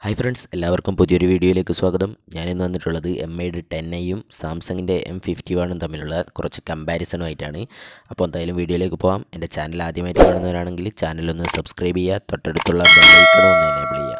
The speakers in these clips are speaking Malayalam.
ഹായ് ഫ്രണ്ട്സ് എല്ലാവർക്കും പുതിയൊരു വീഡിയോയിലേക്ക് സ്വാഗതം ഞാനിന്ന് വന്നിട്ടുള്ളത് എം ഐയുടെ ടെൻ ഐയും സാംസങ്ങിൻ്റെ എം ഫിഫ്റ്റി വണ്ണും തമ്മിലുള്ള കുറച്ച് കമ്പാരിസണുമായിട്ടാണ് അപ്പോൾ എന്തായാലും വീഡിയോയിലേക്ക് പോകാം എൻ്റെ ചാനൽ ആദ്യമായിട്ട് കാണുന്നവരാണെങ്കിൽ ചാനലൊന്ന് സബ്സ്ക്രൈബ് ചെയ്യുക തൊട്ടടുത്തുള്ള ബെല്ലൈക്കണും ഒന്ന് എനേബിൾ ചെയ്യുക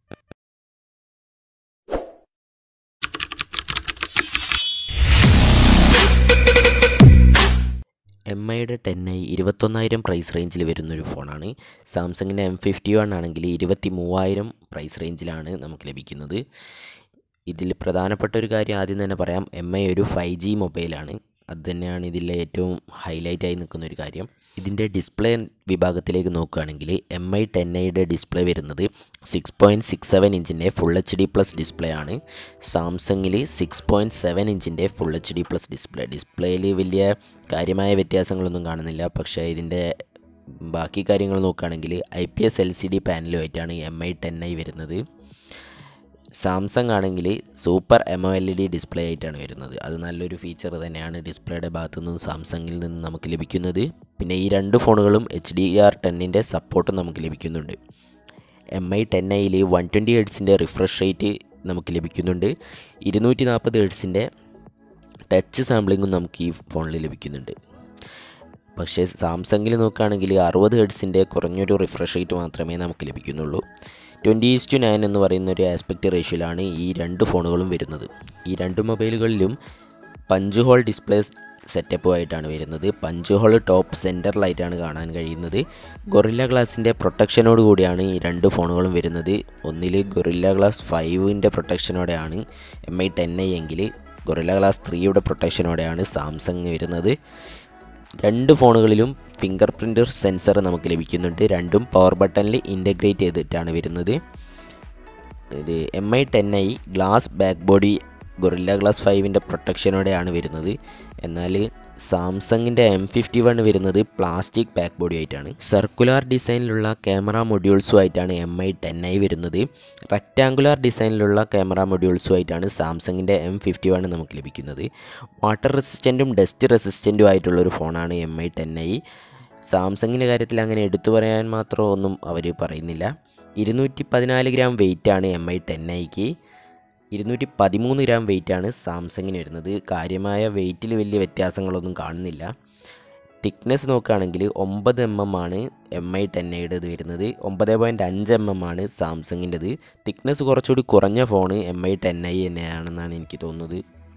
എം ഐയുടെ ടെൻ ഐ ഇരുപത്തൊന്നായിരം പ്രൈസ് റേഞ്ചിൽ വരുന്നൊരു ഫോണാണ് സാംസങ്ങിൻ്റെ എം ഫിഫ്റ്റി വൺ ആണെങ്കിൽ ഇരുപത്തി മൂവായിരം പ്രൈസ് റേഞ്ചിലാണ് നമുക്ക് ലഭിക്കുന്നത് ഇതിൽ പ്രധാനപ്പെട്ട ഒരു കാര്യം ആദ്യം തന്നെ പറയാം എം ഐ ഒരു ഫൈവ് ജി മൊബൈലാണ് അത് തന്നെയാണ് ഇതിലെ ഏറ്റവും ഹൈലൈറ്റ് ആയി നിൽക്കുന്ന ഒരു കാര്യം ഇതിൻ്റെ ഡിസ്പ്ലേ വിഭാഗത്തിലേക്ക് നോക്കുകയാണെങ്കിൽ എം ഐ ടെൻ ഐയുടെ ഡിസ്പ്ലേ വരുന്നത് സിക്സ് പോയിൻറ്റ് സിക്സ് സെവൻ ഇഞ്ചിൻ്റെ full H D plus display ആണ് സാംസങ്ങിൽ സിക്സ് പോയിൻറ്റ് സെവൻ ഇഞ്ചിൻ്റെ full H D plus display ഡിസ്പ്ലേയിൽ വലിയ കാര്യമായ വ്യത്യാസങ്ങളൊന്നും കാണുന്നില്ല പക്ഷേ ഇതിൻ്റെ ബാക്കി കാര്യങ്ങൾ നോക്കുകയാണെങ്കിൽ I P S L C D പാനലുമായിട്ടാണ് എം ഐ ടെൻ ഐ വരുന്നത് സാംസങ് ആണെങ്കിൽ super M O L E D display ആയിട്ടാണ് വരുന്നത് അത് നല്ലൊരു ഫീച്ചർ തന്നെയാണ് ഡിസ്പ്ലേയുടെ ഭാഗത്തു നിന്നും സാംസങ്ങിൽ നിന്ന് നമുക്ക് ലഭിക്കുന്നത് പിന്നെ ഈ രണ്ട് ഫോണുകളും എച്ച് ഡി ആർ ടെന്നിൻ്റെ സപ്പോർട്ടും നമുക്ക് ലഭിക്കുന്നുണ്ട് എം ഐ ടെൻ ഐയിൽ വൺ ട്വൻറ്റി ഹെഡ്സിൻ്റെ റിഫ്രഷ് റേറ്റ് നമുക്ക് ലഭിക്കുന്നുണ്ട് ഇരുന്നൂറ്റി നാൽപ്പത് ഹെഡ്സിൻ്റെ ടച്ച് സാമ്പിളിങ്ങും നമുക്ക് ഈ ഫോണിൽ ലഭിക്കുന്നുണ്ട് പക്ഷേ സാംസങ്ങിൽ നോക്കുകയാണെങ്കിൽ അറുപത് ഹെഡ്സിൻ്റെ കുറഞ്ഞൊരു റിഫ്രഷ് റേറ്റ് മാത്രമേ നമുക്ക് ലഭിക്കുന്നുള്ളൂ ട്വൻറ്റി ഈസ് ടു നയൻ എന്ന് പറയുന്ന ഒരു ആസ്പെക്റ്റ് റേഷ്യോയിലാണ് ഈ രണ്ട് ഫോണുകളും വരുന്നത് ഈ രണ്ട് മൊബൈലുകളിലും പഞ്ച് ഹോൾ ഡിസ്പ്ലേ സെറ്റപ്പുമായിട്ടാണ് വരുന്നത് പഞ്ച് ഹോൾ ടോപ്പ് സെൻറ്ററിലായിട്ടാണ് കാണാൻ കഴിയുന്നത് ഗൊറില്ല ഗ്ലാസിൻ്റെ പ്രൊട്ടക്ഷനോട് കൂടിയാണ് ഈ രണ്ട് ഫോണുകളും വരുന്നത് ഒന്നിൽ ഗൊറില്ല ഗ്ലാസ് ഫൈവിൻ്റെ പ്രൊട്ടക്ഷനോടെയാണ് എം ഐ ടെൻ ഐ എങ്കിൽ ഗൊറില്ല ഗ്ലാസ് ത്രീയുടെ പ്രൊട്ടക്ഷനോടെയാണ് സാംസങ് വരുന്നത് രണ്ട് ഫോണുകളിലും ഫിംഗർ പ്രിൻ്റ് സെൻസർ നമുക്ക് ലഭിക്കുന്നുണ്ട് രണ്ടും പവർ ബട്ടണിൽ ഇൻ്റഗ്രേറ്റ് ചെയ്തിട്ടാണ് വരുന്നത് ഇത് M I ten I glass back body Gorilla glass ഫൈവിൻ്റെ പ്രൊട്ടക്ഷനോടെയാണ് വരുന്നത് എന്നാൽ സാംസങ്ങിൻ്റെ എം ഫിഫ്റ്റി വൺ വരുന്നത് പ്ലാസ്റ്റിക് ബാക്ക് ബോഡി ആയിട്ടാണ് സർക്കുലാർ ഡിസൈനിലുള്ള ക്യാമറ മൊഡ്യൂൾസുമായിട്ടാണ് എം ഐ ടെൻ ഐ വരുന്നത് റെക്റ്റാങ്കുലാർ ഡിസൈനിലുള്ള ക്യാമറ മൊഡ്യൂൾസുമായിട്ടാണ് സാംസങ്ങിൻ്റെ എം ഫിഫ്റ്റി വൺ നമുക്ക് ലഭിക്കുന്നത് വാട്ടർ റെസിസ്റ്റൻറ്റും ഡസ്റ്റ് റെസിസ്റ്റൻറ്റും ആയിട്ടുള്ള ഒരു ഫോണാണ് എം ഐ ടെൻ ഐ സാംസങ്ങിൻ്റെ കാര്യത്തിൽ അങ്ങനെ എടുത്തു പറയാൻ മാത്രം ഒന്നും അവർ പറയുന്നില്ല ഇരുന്നൂറ്റി പതിനാല് ഗ്രാം വെയിറ്റാണ് എം ഐ ടെൻ ഐക്ക് ഇരുന്നൂറ്റി പതിമൂന്ന് ഗ്രാം വെയിറ്റാണ് സാംസങ്ങിന് വരുന്നത് കാര്യമായ വെയിറ്റിൽ വലിയ വ്യത്യാസങ്ങളൊന്നും കാണുന്നില്ല തിക്നെസ് നോക്കുകയാണെങ്കിൽ ഒമ്പത് എം എം ആണ് എം ഐ ടെൻ ഐയുടേത് വരുന്നത് ഒമ്പത് പോയിൻറ്റ് അഞ്ച് എം എം ആണ് സാംസങ്ങിൻ്റെത് തിക്നെസ് കുറച്ചുകൂടി കുറഞ്ഞ phone M I ten I തന്നെയാണെന്നാണ് എനിക്ക് തോന്നുന്നത്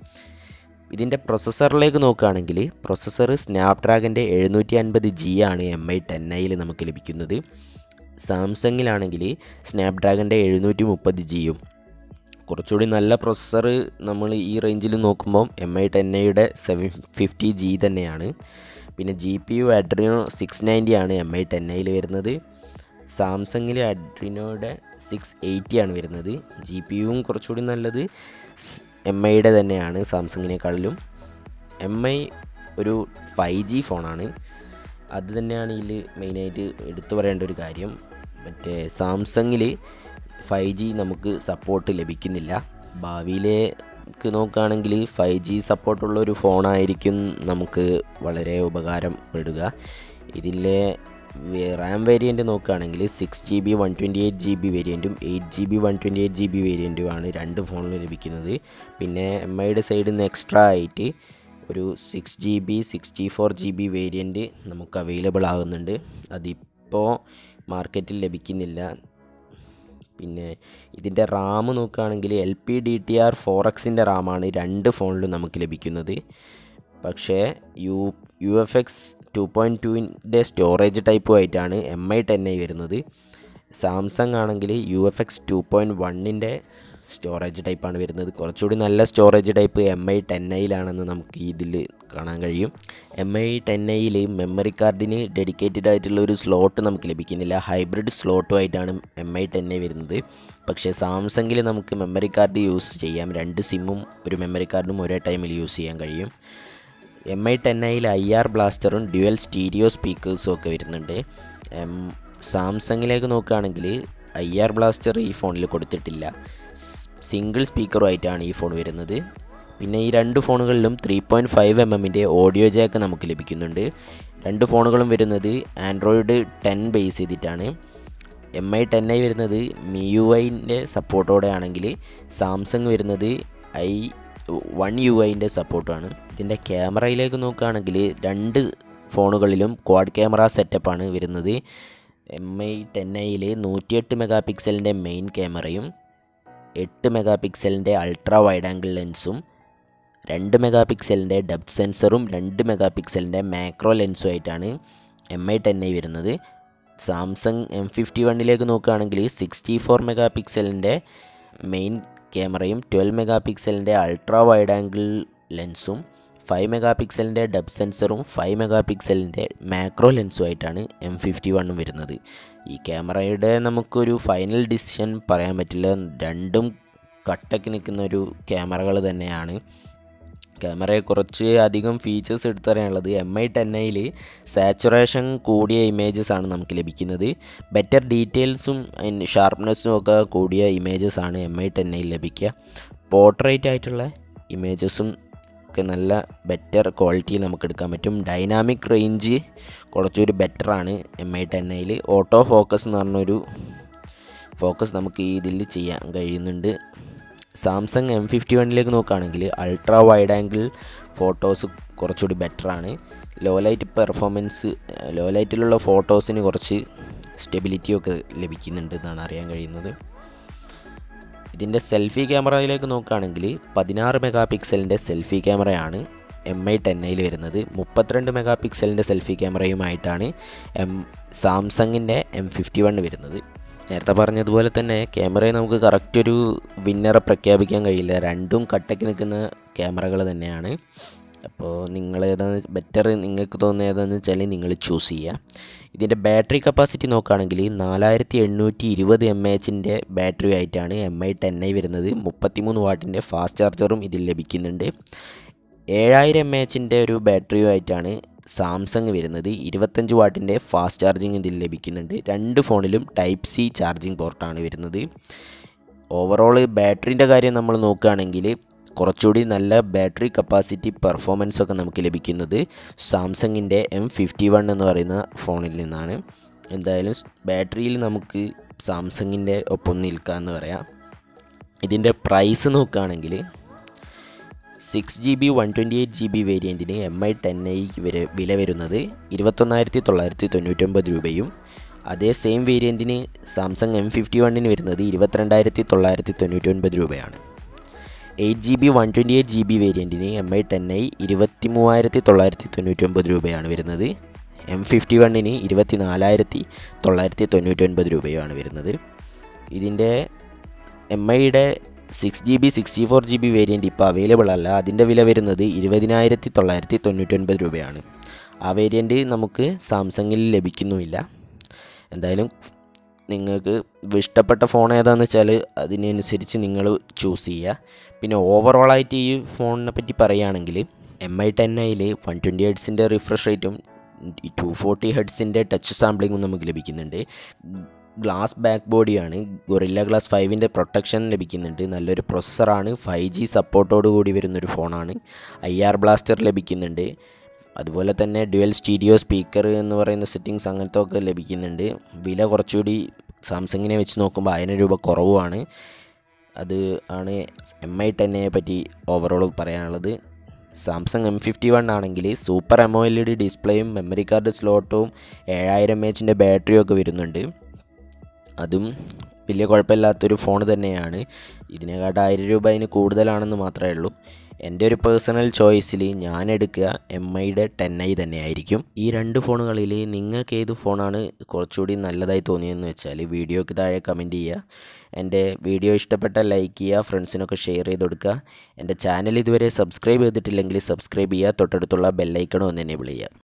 ഇതിൻ്റെ പ്രൊസസ്സറിലേക്ക് നോക്കുകയാണെങ്കിൽ പ്രൊസസ്സർ സ്നാപ്ഡ്രാഗൻ്റെ എഴുന്നൂറ്റി അൻപത് ജി ആണ് എം ഐ ടെൻ ഐയിൽ നമുക്ക് ലഭിക്കുന്നത് സാംസങ്ങിലാണെങ്കിൽ സ്നാപ്ഡ്രാഗൻ്റെ എഴുന്നൂറ്റി മുപ്പത് ജിയും കുറച്ചുകൂടി നല്ല പ്രൊസസ്സർ നമ്മൾ ഈ റേഞ്ചിൽ നോക്കുമ്പോൾ എം ഐ ടെൻ ഐയുടെ സെവൻ ഫിഫ്റ്റി ജി തന്നെയാണ് പിന്നെ G P U Adreno six ninety ആണ് എം ഐ ടെൻ ഐയിൽ വരുന്നത് സാംസങ്ങിൽ അഡ്രിനോയുടെ സിക്സ് എയ്റ്റി ആണ് വരുന്നത് ജി പി യുവും കുറച്ചുകൂടി നല്ലത് എം ഐയുടെ തന്നെയാണ് സാംസങ്ങിനേക്കാളിലും എം ഐ ഒരു ഫൈവ് ജി ഫോണാണ് അത് തന്നെയാണ് ഇതിൽ മെയിനായിട്ട് എടുത്തു പറയേണ്ട ഒരു കാര്യം മറ്റേ സാംസങ്ങിൽ ഫൈവ് ജി നമുക്ക് സപ്പോർട്ട് ലഭിക്കുന്നില്ല ഭാവിയിലേക്ക് നോക്കുകയാണെങ്കിൽ ഫൈവ് ജി സപ്പോർട്ടുള്ള ഒരു ഫോണായിരിക്കും നമുക്ക് വളരെ ഉപകാരപ്പെടുക ഇതിലെ റാം വേരിയൻറ്റ് നോക്കുകയാണെങ്കിൽ six G B one twenty eight G B വേരിയൻറ്റും eight G B one twenty eight G B വേരിയൻറ്റുമാണ് രണ്ട് ഫോണിലും ലഭിക്കുന്നത് പിന്നെ എം ഐയുടെ സൈഡിൽ നിന്ന് എക്സ്ട്രാ ആയിട്ട് ഒരു six G B sixty four G B variant നമുക്ക് അവൈലബിൾ ആകുന്നുണ്ട് അതിപ്പോൾ മാർക്കറ്റിൽ ലഭിക്കുന്നില്ല പിന്നെ ഇതിൻ്റെ റാം നോക്കുകയാണെങ്കിൽ L P D T R four എക്സിൻ്റെ റാമാണ് രണ്ട് ഫോണിലും നമുക്ക് ലഭിക്കുന്നത് പക്ഷേ U U F X two point ടുവിൻ്റെ സ്റ്റോറേജ് ടൈപ്പുമായിട്ടാണ് എം ഐ ടെൻ ഐ വരുന്നത് സാംസങ് ആണെങ്കിൽ U F X two point വണ്ണിൻ്റെ സ്റ്റോറേജ് ടൈപ്പാണ് വരുന്നത് കുറച്ചുകൂടി നല്ല storage type M I ten ഐയിലാണെന്ന് നമുക്ക് ഇതിൽ കാണാൻ കഴിയും എം ഐ ടെൻ ഐയിൽ മെമ്മറി കാർഡിന് ഡെഡിക്കേറ്റഡ് ആയിട്ടുള്ള ഒരു സ്ലോട്ട് നമുക്ക് ലഭിക്കുന്നില്ല ഹൈബ്രിഡ് സ്ലോട്ടുമായിട്ടാണ് എം ഐ ടെൻ ഐ വരുന്നത് പക്ഷേ സാംസങ്ങിൽ നമുക്ക് മെമ്മറി കാർഡ് യൂസ് ചെയ്യാം രണ്ട് സിമ്മും ഒരു മെമ്മറി കാർഡും ഒരേ ടൈമിൽ യൂസ് ചെയ്യാൻ കഴിയും എം ഐ ടെൻ ഐയിൽ ഐ ആർ ബ്ലാസ്റ്ററും ഡ്യുവൽ സ്റ്റീരിയോ സ്പീക്കേഴ്സും ഒക്കെ വരുന്നുണ്ട് സാംസങ്ങിലേക്ക് നോക്കുകയാണെങ്കിൽ ഐ ആർ ബ്ലാസ്റ്റർ ഈ ഫോണിൽ കൊടുത്തിട്ടില്ല സിംഗിൾ സ്പീക്കറുമായിട്ടാണ് ഈ ഫോൺ വരുന്നത് പിന്നെ ഈ രണ്ട് ഫോണുകളിലും ത്രീ പോയിൻറ്റ് ഫൈവ് എം എമ്മിൻ്റെ ഓഡിയോ ജാക്ക് നമുക്ക് ലഭിക്കുന്നുണ്ട് രണ്ട് ഫോണുകളും വരുന്നത് ആൻഡ്രോയിഡ് ടെൻ ബേസ് ചെയ്തിട്ടാണ് എം ഐ ടെൻ ഐ വരുന്നത് മി യു ഐൻ്റെ സപ്പോർട്ടോടെ ആണെങ്കിൽ സാംസങ് വരുന്നത് ഐ വൺ യു ഐൻ്റെ സപ്പോർട്ടാണ് ഇതിൻ്റെ ക്യാമറയിലേക്ക് നോക്കുകയാണെങ്കിൽ രണ്ട് ഫോണുകളിലും ക്വാഡ് ക്യാമറ സെറ്റപ്പാണ് വരുന്നത് എം ഐ ടെൻ ഐയിൽ നൂറ്റിയെട്ട് മെഗാ പിക്സലിൻ്റെ മെയിൻ ക്യാമറയും എട്ട് മെഗാ പിക്സലിൻ്റെ അൾട്രാ വൈഡ് ആംഗിൾ ലെൻസും രണ്ട് മെഗാ പിക്സലിൻ്റെ ഡെപ്ത് സെൻസറും രണ്ട് മെഗാ പിക്സലിൻ്റെ മാക്രോ ലെൻസും ആയിട്ടാണ് എം ഐ ടെൻ ഐ വരുന്നത് സാംസങ് എം ഫിഫ്റ്റി വണ്ണിലേക്ക് നോക്കുകയാണെങ്കിൽ സിക്സ്റ്റി ഫോർ മെഗാ പിക്സലിൻ്റെ മെയിൻ ക്യാമറയും ട്വൽവ് മെഗാ പിക്സലിൻ്റെ അൾട്രാ വൈഡ് ആംഗിൾ ലെൻസും ഫൈവ് മെഗാ പിക്സലിൻ്റെ ഡെബ് സെൻസറും ഫൈവ് മെഗാ പിക്സലിൻ്റെ മാക്രോ ലെൻസും ആയിട്ടാണ് എം ഫിഫ്റ്റി വണ്ണും വരുന്നത് ഈ ക്യാമറയുടെ നമുക്കൊരു ഫൈനൽ ഡിസിഷൻ പറയാൻ പറ്റില്ല രണ്ടും കട്ടക്ക് നിൽക്കുന്ന ഒരു ക്യാമറകൾ തന്നെയാണ് ക്യാമറയെ കുറച്ച് അധികം ഫീച്ചേഴ്സ് എടുത്തു പറയാനുള്ളത് എം ഐ ടെൻ ഐയിൽ സാച്ചുറേഷൻ കൂടിയ ഇമേജസ് ആണ് നമുക്ക് ലഭിക്കുന്നത് ബെറ്റർ ഡീറ്റെയിൽസും ഷാർപ്നെസ്സും ഒക്കെ കൂടിയ ഇമേജസ് ആണ് എം ഐ ടെൻ ഐയിൽ ലഭിക്കുക പോർട്രേറ്റ് ആയിട്ടുള്ള ഇമേജസും ഒക്കെ നല്ല ബെറ്റർ ക്വാളിറ്റിയിൽ നമുക്ക് എടുക്കാൻ പറ്റും ഡൈനാമിക് റേഞ്ച് കുറച്ചൊരു ബെറ്ററാണ് എം ഐ ടെൻ ഐയിൽ ഓട്ടോ ഫോക്കസ് എന്ന് പറഞ്ഞൊരു ഫോക്കസ് നമുക്ക് ഈ ഇതിൽ ചെയ്യാൻ കഴിയുന്നുണ്ട് സാംസങ് എം ഫിഫ്റ്റി വണ്ണിലേക്ക് നോക്കുകയാണെങ്കിൽ അൾട്രാ വൈഡ് ആംഗിൾ ഫോട്ടോസ് കുറച്ചുകൂടി ബെറ്ററാണ് ലോ ലൈറ്റ് പെർഫോമൻസ് ലോ ലൈറ്റിലുള്ള ഫോട്ടോസിന് കുറച്ച് സ്റ്റെബിലിറ്റിയൊക്കെ ലഭിക്കുന്നുണ്ട് എന്നാണ് അറിയാൻ കഴിയുന്നത് ഇതിൻ്റെ സെൽഫി ക്യാമറയിലേക്ക് നോക്കുകയാണെങ്കിൽ പതിനാറ് മെഗാ പിക്സലിൻ്റെ സെൽഫി ക്യാമറയാണ് എം ഐ ടെൻ ഐയിൽ വരുന്നത് മുപ്പത്തിരണ്ട് മെഗാ പിക്സലിൻ്റെ സെൽഫി ക്യാമറയുമായിട്ടാണ് എം സാംസങ്ങിൻ്റെ എം ഫിഫ്റ്റി വൺ വരുന്നത് നേരത്തെ പറഞ്ഞതുപോലെ തന്നെ ക്യാമറയെ നമുക്ക് കറക്റ്റ് ഒരു വിന്നറെ പ്രഖ്യാപിക്കാൻ കഴിയില്ല രണ്ടും കട്ടയ്ക്ക് നിൽക്കുന്ന ക്യാമറകൾ തന്നെയാണ് അപ്പോൾ നിങ്ങൾ ഏതാണ് ബെറ്റർ നിങ്ങൾക്ക് തോന്നുന്നത് ഏതാണെന്ന് വെച്ചാൽ നിങ്ങൾ ചൂസ് ചെയ്യുക ഇതിൻ്റെ ബാറ്ററി കപ്പാസിറ്റി നോക്കുകയാണെങ്കിൽ നാലായിരത്തി എണ്ണൂറ്റി ഇരുപത് എം എച്ചിൻ്റെ ബാറ്ററി ആയിട്ടാണ് എം ഐ ടെൻ ഐ വരുന്നത് മുപ്പത്തിമൂന്ന് വാട്ടിൻ്റെ ഫാസ്റ്റ് ചാർജറും ഇതിൽ ലഭിക്കുന്നുണ്ട് ഏഴായിരം എം എച്ചിൻ്റെ ഒരു ബാറ്ററിയുമായിട്ടാണ് സാംസങ് വരുന്നത് ഇരുപത്തഞ്ച് വാട്ടിൻ്റെ ഫാസ്റ്റ് ചാർജിങ് ഇതിൽ ലഭിക്കുന്നുണ്ട് രണ്ട് ഫോണിലും ടൈപ്പ് സി ചാർജിങ് പോർട്ടാണ് വരുന്നത് ഓവറോൾ ബാറ്ററിൻ്റെ കാര്യം നമ്മൾ നോക്കുകയാണെങ്കിൽ കുറച്ചുകൂടി നല്ല ബാറ്ററി കപ്പാസിറ്റി പെർഫോമൻസ് ഒക്കെ നമുക്ക് ലഭിക്കുന്നത് സാംസങ്ങിൻ്റെ എം ഫിഫ്റ്റി വൺ എന്ന് പറയുന്ന ഫോണിൽ നിന്നാണ് എന്തായാലും ബാറ്ററിയിൽ നമുക്ക് സാംസങ്ങിൻ്റെ ഒപ്പം നിൽക്കാമെന്ന് പറയാം ഇതിൻ്റെ പ്രൈസ് നോക്കുകയാണെങ്കിൽ six G B one twenty eight G B വേരിയൻറ്റിന് എം ഐ ടെൻ ഐ വരെ വില വരുന്നത് ഇരുപത്തൊന്നായിരത്തി തൊള്ളായിരത്തി തൊണ്ണൂറ്റൊമ്പത് രൂപയും അതേ സെയിം വേരിയൻറ്റിന് സാംസങ് എം ഫിഫ്റ്റി വണ്ണിന് വരുന്നത് ഇരുപത്തിരണ്ടായിരത്തി തൊള്ളായിരത്തി തൊണ്ണൂറ്റൊൻപത് രൂപയാണ് eight G B one twenty eight G B വേരിയൻറ്റിന് എം ഐ ടെൻ ഐ ഇരുപത്തി മൂവായിരത്തി തൊള്ളായിരത്തി തൊണ്ണൂറ്റൊമ്പത് രൂപയാണ് വരുന്നത് എം ഫിഫ്റ്റി വണ്ണിന് ഇരുപത്തി നാലായിരത്തി തൊള്ളായിരത്തി തൊണ്ണൂറ്റൊൻപത് രൂപയാണ് വരുന്നത് ഇതിൻ്റെ എം ഐയുടെ six G B sixty four G B variant ഇപ്പോൾ അവൈലബിൾ അല്ല അതിൻ്റെ വില വരുന്നത് ഇരുപതിനായിരത്തി തൊള്ളായിരത്തി തൊണ്ണൂറ്റൊൻപത് രൂപയാണ് ആ വേരിയൻറ്റ് നമുക്ക് സാംസങ്ങിൽ ലഭിക്കുന്നുമില്ല എന്തായാലും നിങ്ങൾക്ക് ഇഷ്ടപ്പെട്ട ഫോൺ ഏതാണെന്ന് വെച്ചാൽ അതിനനുസരിച്ച് നിങ്ങൾ ചൂസ് ചെയ്യുക പിന്നെ ഓവറോളായിട്ട് ഈ ഫോണിനെ പറ്റി പറയുകയാണെങ്കിൽ എം ഐ ടെൻ ഐയിൽ വൺ ട്വൻറ്റി ഹെഡ്സിൻ്റെ റിഫ്രഷ് റേറ്റും ടു ഫോർട്ടി ഹെഡ്സിൻ്റെ ടച്ച് സാമ്പിളിങ്ങും നമുക്ക് ലഭിക്കുന്നുണ്ട് ഗ്ലാസ് ബാക്ക് ബോഡിയാണ് ഗൊറില്ല ഗ്ലാസ് ഫൈവിൻ്റെ പ്രൊട്ടക്ഷൻ ലഭിക്കുന്നുണ്ട് നല്ലൊരു പ്രൊസസ്സറാണ് ഫൈവ് ജി സപ്പോർട്ടോട് കൂടി വരുന്നൊരു ഫോണാണ് ഐ ആർ ബ്ലാസ്റ്റർ ലഭിക്കുന്നുണ്ട് അതുപോലെ തന്നെ ഡ്യുവൽ സ്റ്റീരിയോ സ്പീക്കർ എന്ന് പറയുന്ന സെറ്റിങ്സ് അങ്ങനത്തെ ഒക്കെ ലഭിക്കുന്നുണ്ട് വില കുറച്ചുകൂടി സാംസങ്ങിനെ വെച്ച് നോക്കുമ്പോൾ ആയിരം രൂപ കുറവുമാണ് അത് ആണ് എം ഐ ടെന്നിനെ പറ്റി ഓവറോൾ പറയാനുള്ളത് സാംസങ് എം ഫിഫ്റ്റി വൺ ആണെങ്കിൽ super L E AMOLED ഡിസ്പ്ലേയും മെമ്മറി കാർഡ് സ്ലോട്ടും ഏഴായിരം എച്ചിൻ്റെ ബാറ്ററിയും ഒക്കെ വരുന്നുണ്ട് അതും വലിയ കുഴപ്പമില്ലാത്തൊരു ഫോൺ തന്നെയാണ് ഇതിനെക്കാട്ട് ആയിരം രൂപ അതിന് കൂടുതലാണെന്ന് മാത്രമേ ഉള്ളൂ എൻ്റെ ഒരു പേഴ്സണൽ ചോയ്സിൽ ഞാൻ എടുക്കുക എം ഐയുടെ ടെൻ ഐ തന്നെയായിരിക്കും ഈ രണ്ട് ഫോണുകളിൽ നിങ്ങൾക്ക് ഏത് ഫോണാണ് കുറച്ചുകൂടി നല്ലതായി തോന്നിയതെന്ന് വെച്ചാൽ വീഡിയോക്ക് താഴെ കമൻറ്റ് ചെയ്യുക എൻ്റെ വീഡിയോ ഇഷ്ടപ്പെട്ടാൽ ലൈക്ക് ചെയ്യുക ഫ്രണ്ട്സിനൊക്കെ ഷെയർ ചെയ്ത് കൊടുക്കുക എൻ്റെ ചാനൽ ഇതുവരെ സബ്സ്ക്രൈബ് ചെയ്തിട്ടില്ലെങ്കിൽ സബ്സ്ക്രൈബ് ചെയ്യുക തൊട്ടടുത്തുള്ള ബെല്ലൈക്കണോ ഒന്ന് എനേബിൾ ചെയ്യുക